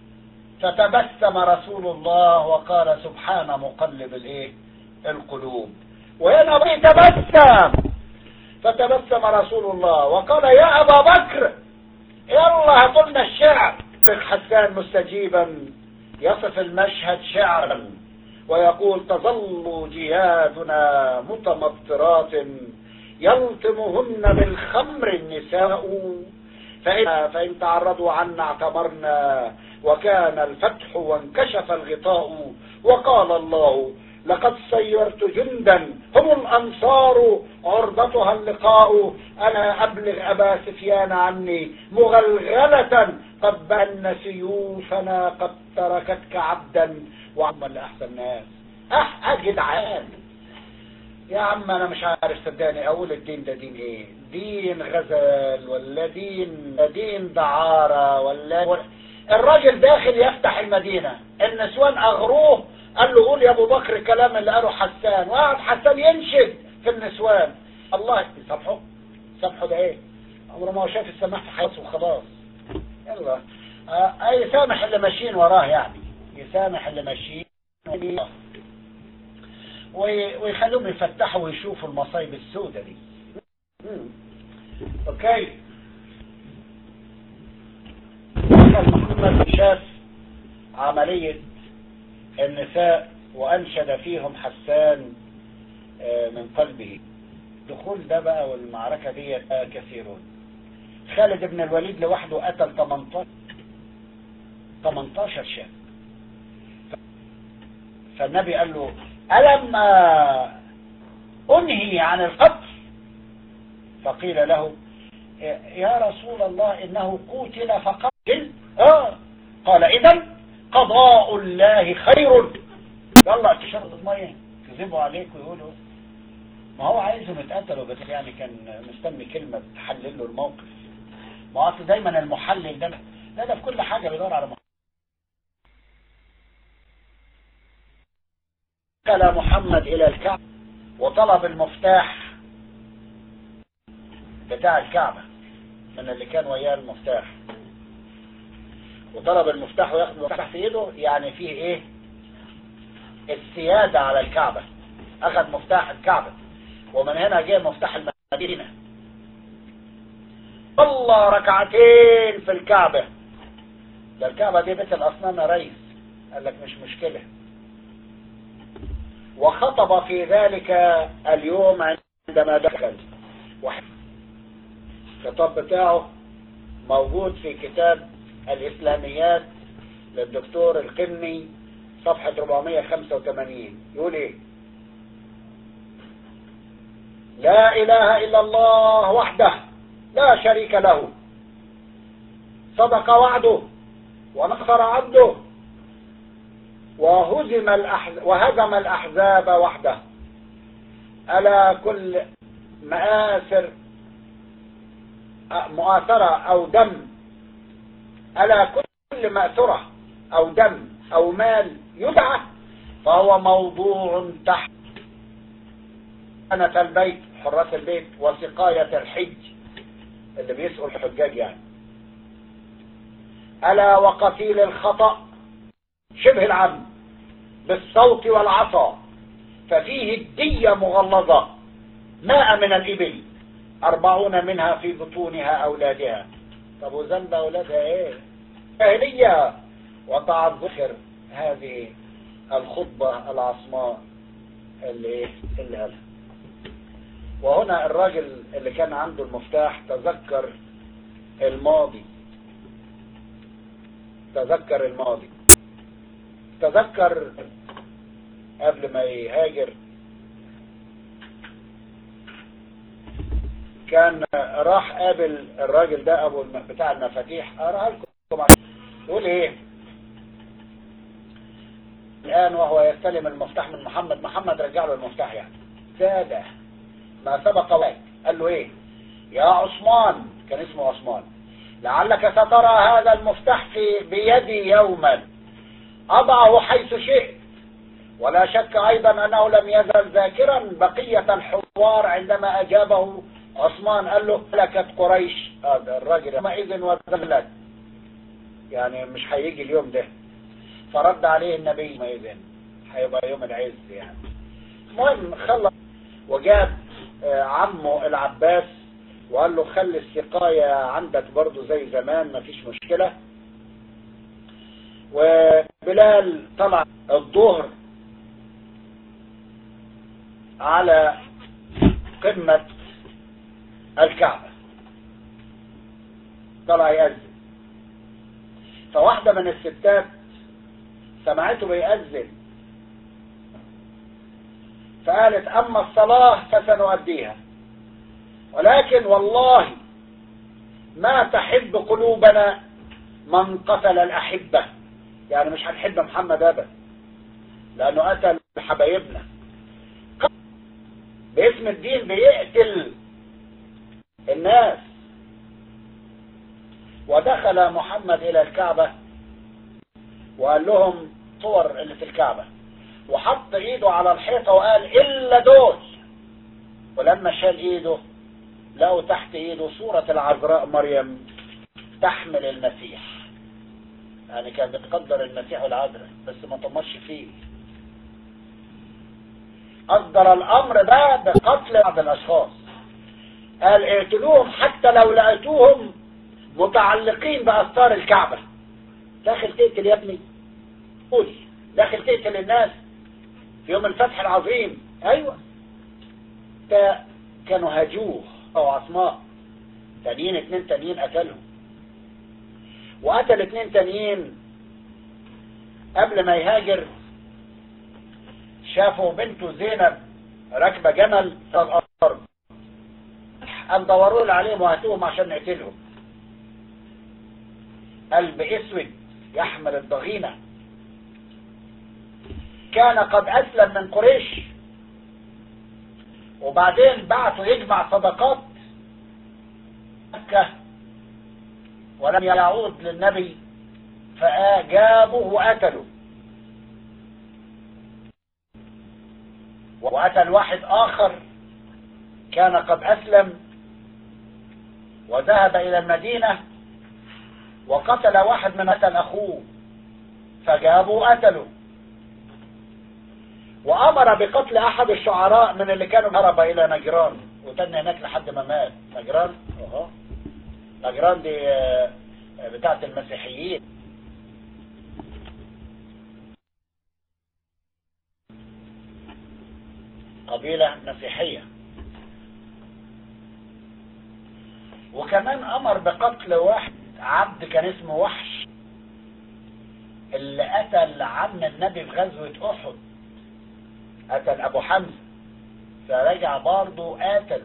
فتبسم رسول الله وقال سبحان مقلب الايه القلوب وهنا تبسم فتبسم رسول الله وقال يا ابا بكر يلا هاتلنا الشعر حسان مستجيبا يصف المشهد شعرا ويقول تظل جهادنا متمطرات يلطمهن بالخمر النساء فإن, فإن تعرضوا عنا اعتمرنا وكان الفتح وانكشف الغطاء وقال الله لقد سيرت جندا هم الأنصار عرضتها اللقاء أنا أبلغ أبا سفيان عني مغلغلة قد بأن سيوفنا قد تركتك عبدا وعما لأحسن الناس أح جدعان يا عم انا مش عارف صدقني اقول الدين ده دين ايه دين غزل ولا دين دين دعارة ولا الراجل داخل يفتح المدينة النسوان اغروه قال له قول يا ابو بكر الكلام اللي قاله حسان وقعد حسان ينشد في النسوان الله سامحه سامحه ده ايه عمره ما هو شاف السماح في حياته وخلاص يلا آه اي سامح اللي ماشيين وراه يعني يسامح اللي ماشيين ويخلوهم يفتحوا ويشوفوا المصايب السوداء دي اوكي محمد شاف عملية النساء وانشد فيهم حسان من قلبه دخول ده بقى والمعركة دي كثيرون خالد بن الوليد لوحده قتل 18 18 شاب فالنبي قال له ألم أنهي عن القتل فقيل له يا رسول الله إنه قتل فقتل آه قال إذا قضاء الله خير يلا تشرب مية كذبوا عليك ويقولوا ما هو عايزهم يتقتلوا بس يعني كان مستني كلمة تحلل له الموقف ما هو اصل دايما المحلل ده لا ده في كل حاجة بيدور على محلل دخل محمد إلى الكعبة وطلب المفتاح بتاع الكعبة من اللي كان وياه المفتاح وطلب المفتاح وياخد المفتاح في ايده يعني فيه ايه السيادة على الكعبة أخذ مفتاح الكعبة ومن هنا جه مفتاح المدينة صلى ركعتين في الكعبة ده الكعبة دي بيت الأصنام يا ريس قال لك مش مشكلة وخطب في ذلك اليوم عندما دخل الخطاب بتاعه موجود في كتاب الإسلاميات للدكتور القمي صفحة 485 يقول ايه لا إله إلا الله وحده لا شريك له صدق وعده ونصر عبده وهزم الأحزاب وهزم الأحزاب وحده ألا كل مآثر مؤاثرة أو دم ألا كل مأثرة أو دم أو مال يدعى فهو موضوع تحت سنة البيت حراس البيت وسقاية الحج اللي بيسأل الحجاج يعني ألا وقتيل الخطأ شبه العم بالصوت والعصا ففيه الدية مغلظة ماء من الإبل أربعون منها في بطونها أولادها طب وذنب أولادها إيه جاهلية وتعذكر هذه الخطبة العصماء اللي اللي قالها وهنا الراجل اللي كان عنده المفتاح تذكر الماضي تذكر الماضي تذكر قبل ما يهاجر كان راح قابل الراجل ده ابو بتاع المفاتيح اقراها لكم يقول ايه الان وهو يستلم المفتاح من محمد محمد رجع له المفتاح يعني سادة ما سبق لك قال له ايه يا عثمان كان اسمه عثمان لعلك سترى هذا المفتاح في بيدي يوما اضعه حيث شئت ولا شك ايضا انه لم يزل ذاكرا بقية الحوار عندما اجابه عثمان قال له ملكت قريش هذا الراجل ما اذن وذلت يعني مش هيجي اليوم ده فرد عليه النبي ما اذن هيبقى يوم العز يعني المهم خلص وجاب عمه العباس وقال له خلي السقاية عندك برضو زي زمان ما فيش مشكلة وبلال طلع الظهر على قمة الكعبة طلع يأذن فواحدة من الستات سمعته بيأذن فقالت أما الصلاة فسنؤديها ولكن والله ما تحب قلوبنا من قتل الأحبة يعني مش هنحب محمد أبدا لأنه قتل حبايبنا باسم الدين بيقتل الناس ودخل محمد إلى الكعبة وقال لهم صور اللي في الكعبة وحط ايده على الحيطة وقال إلا دول ولما شال ايده لقوا تحت ايده صورة العذراء مريم تحمل المسيح يعني كان بتقدر المسيح والعذراء بس ما طمرش فيه أصدر الأمر ده بقتل بعض الأشخاص قال اقتلوهم حتى لو لقيتوهم متعلقين بأستار الكعبة داخل تقتل يا ابني قول داخل تقتل الناس في يوم الفتح العظيم ايوه ده كانوا هاجوه او عصماء تانيين اتنين تانيين قتلهم وقتل اتنين تانيين قبل ما يهاجر شافوا بنته زينب راكبه جمل في الارض قام دوروا عليهم وهاتوهم عشان نقتلهم قلب اسود يحمل الضغينه كان قد أسلم من قريش وبعدين بعثوا يجمع صدقات مكة ولم يعود للنبي فجابوه وقتلوا وقتل واحد آخر كان قد أسلم وذهب إلى المدينة وقتل واحد من قتل أخوه فجابوا قتلوا وامر بقتل احد الشعراء من اللي كانوا هرب الى نجران وتنى هناك لحد ما مات نجران اهو نجران دي آه، بتاعت المسيحيين قبيلة مسيحية وكمان امر بقتل واحد عبد كان اسمه وحش اللي قتل عم النبي في غزوة احد قتل ابو حمزة فرجع برضه قاتله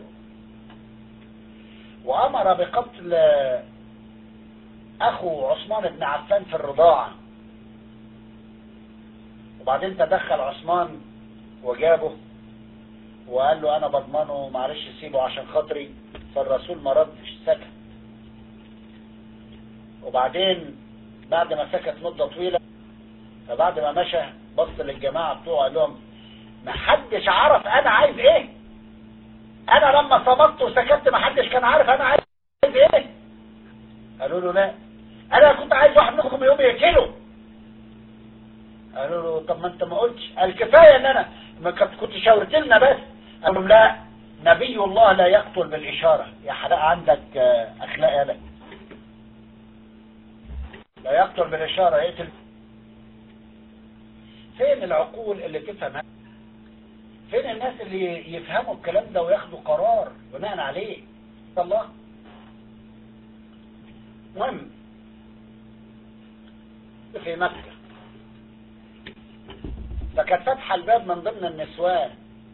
وامر بقتل اخو عثمان بن عفان في الرضاعة وبعدين تدخل عثمان وجابه وقال له انا بضمنه معلش سيبه عشان خاطري فالرسول ما ردش سكت وبعدين بعد ما سكت مدة طويلة فبعد ما مشى بص للجماعة بتوعه قال لهم ما حدش عرف انا عايز ايه انا لما صمت وسكت ما حدش كان عارف انا عايز ايه قالوا له لا انا كنت عايز واحد منكم يوم يقتله قالوا له طب ما انت ما قلتش قال كفايه ان انا ما كنت كنت شاورت لنا بس قال لهم لا نبي الله لا يقتل بالاشاره يا حلاق عندك آه، اخلاق يا لك لا يقتل بالاشاره يقتل فين العقول اللي تفهم هذا؟ فين الناس اللي يفهموا الكلام ده وياخدوا قرار بناء عليه الله مهم في مكة فكانت فاتحة الباب من ضمن النسوان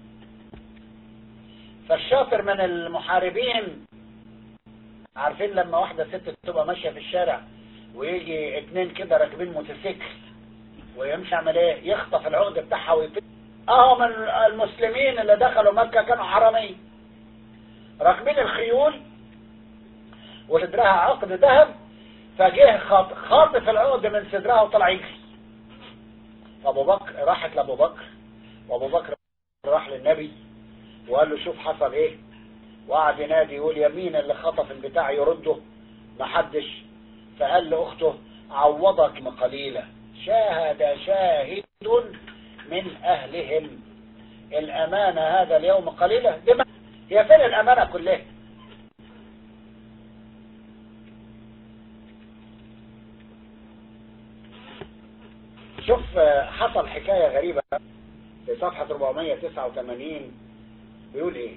فالشاطر من المحاربين عارفين لما واحدة ست تبقى ماشية في الشارع ويجي اتنين كده راكبين موتوسيكل ويمشي عمل ايه يخطف العقد بتاعها ويطير اهو من المسلمين اللي دخلوا مكة كانوا حرامية راكبين الخيول وصدرها عقد ذهب فجه خاط- خاطف العقد من صدرها وطلع يجري ابو بكر راحت لابو بكر وابو بكر راح للنبي وقال له شوف حصل ايه وقعد ينادي يقول يمين اللي خطف البتاع يرده محدش فقال لاخته عوضك قليلا شاهد شاهد من اهلهم الامانه هذا اليوم قليله بما هي فين الامانه كلها شوف آه، حصل حكاية غريبة في صفحة 489 بيقول ايه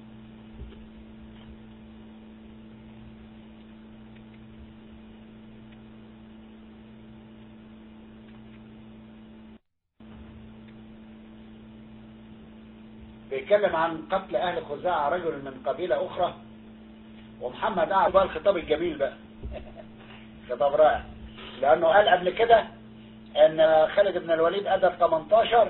بيتكلم عن قتل اهل خزاعة رجل من قبيلة اخرى ومحمد قعد بقى الخطاب الجميل بقى خطاب رائع لانه قال قبل كده ان خالد بن الوليد قدر 18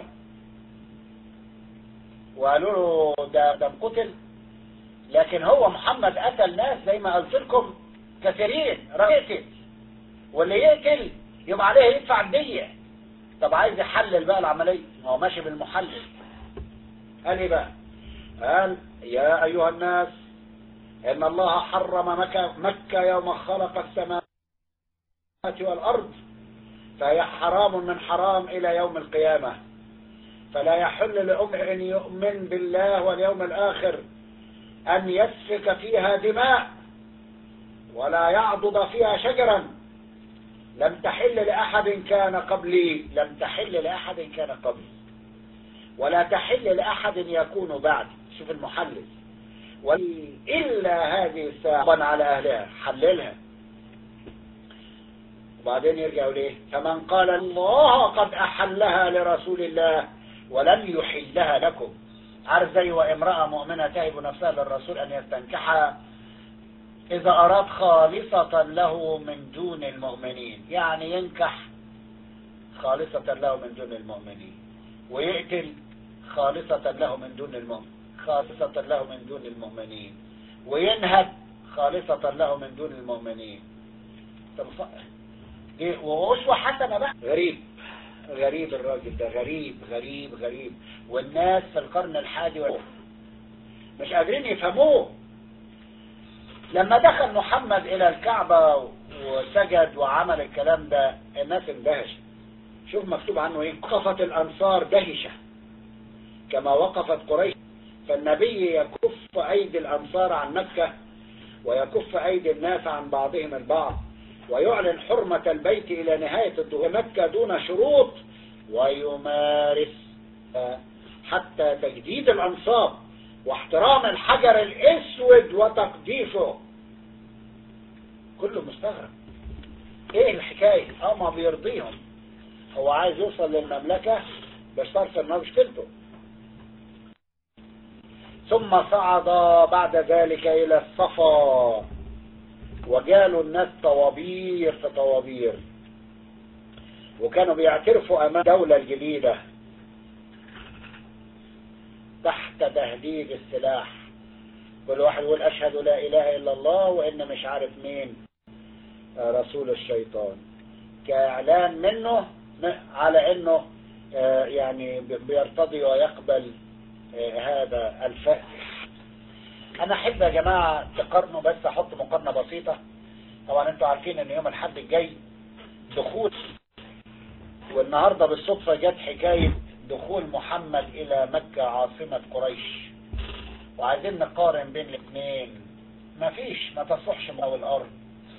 وقالوا له ده ده قتل لكن هو محمد قتل ناس زي ما قلت لكم كثيرين يقتل واللي يقتل يبقى عليه يدفع الدية طب عايز يحلل بقى العملية هو ماشي بالمحلل قال ايه بقى قال يا ايها الناس ان الله حرم مكة, مكة يوم خلق السماوات والارض فهي حرام من حرام إلى يوم القيامة فلا يحل لأمر يؤمن بالله واليوم الآخر أن يسفك فيها دماء ولا يعضد فيها شجرا لم تحل لأحد كان قبلي لم تحل لأحد كان قبلي ولا تحل لأحد يكون بعد شوف المحلل إلا هذه الساعة على أهلها حللها وبعدين يرجعوا ليه فمن قال الله قد أحلها لرسول الله ولم يحلها لكم عارف زي وامرأة مؤمنة تهب نفسها للرسول أن يستنكحها إذا أراد خالصة له من دون المؤمنين يعني ينكح خالصة له من دون المؤمنين ويقتل خالصة له من دون المؤمنين خالصة له من دون المؤمنين وينهب خالصة له من دون المؤمنين طب دي وأسوة حسنة بقى غريب غريب الراجل ده غريب غريب غريب والناس في القرن الحادي والعشرين مش قادرين يفهموه لما دخل محمد إلى الكعبة وسجد وعمل الكلام ده الناس اندهشت شوف مكتوب عنه ايه وقفت الأنصار دهشة كما وقفت قريش فالنبي يكف أيدي الأنصار عن مكة ويكف أيدي الناس عن بعضهم البعض ويعلن حرمة البيت إلى نهاية الدخول مكة دون شروط ويمارس حتى تجديد الأنصاب واحترام الحجر الأسود وتقديسه كله مستغرب ايه الحكاية اه ما بيرضيهم هو عايز يوصل للمملكة بصرف النار مشكلته ثم صعد بعد ذلك الى الصفا وجالوا الناس طوابير في طوابير وكانوا بيعترفوا امام الدولة الجديدة تحت تهديد السلاح كل واحد يقول اشهد لا اله الا الله وان مش عارف مين رسول الشيطان كاعلان منه على انه يعني بيرتضي ويقبل هذا الفاتح انا احب يا جماعة تقارنوا بس احط مقارنة بسيطة طبعا انتوا عارفين ان يوم الحد الجاي دخول والنهاردة بالصدفة جت حكاية دخول محمد الى مكة عاصمة قريش وعايزين نقارن بين الاثنين مفيش ما تصلحش من الارض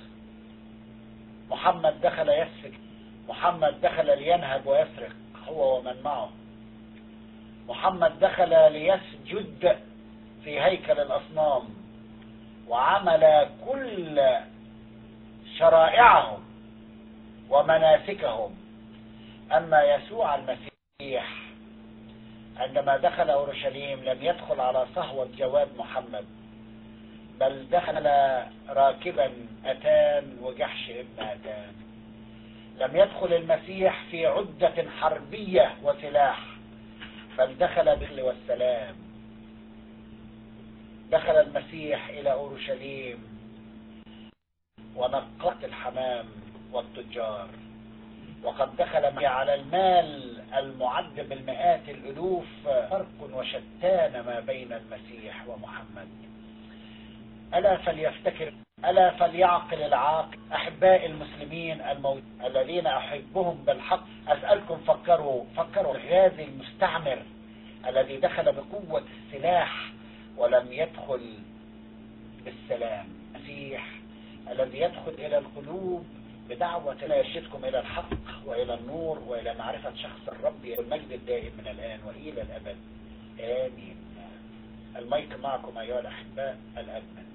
محمد دخل يسفك محمد دخل لينهب ويسرق هو ومن معه محمد دخل ليسجد في هيكل الأصنام وعمل كل شرائعهم ومناسكهم أما يسوع المسيح عندما دخل أورشليم لم يدخل على صهوة جواد محمد بل دخل راكبا أتان وجحش ابن أتان لم يدخل المسيح في عدة حربية وسلاح بل دخل بالله والسلام دخل المسيح إلى أورشليم ونقت الحمام والتجار وقد دخل على المال المعد بالمئات الألوف فرق وشتان ما بين المسيح ومحمد ألا فليفتكر ألا فليعقل العاقل أحباء المسلمين الموت الذين أحبهم بالحق أسألكم فكروا فكروا الغازي المستعمر الذي دخل بقوة السلاح ولم يدخل بالسلام المسيح الذي يدخل إلى القلوب بدعوة لا يرشدكم إلى الحق وإلى النور وإلى معرفة شخص الرب والمجد الدائم من الآن وإلى الأبد آمين المايك معكم أيها الأحباء الأدمن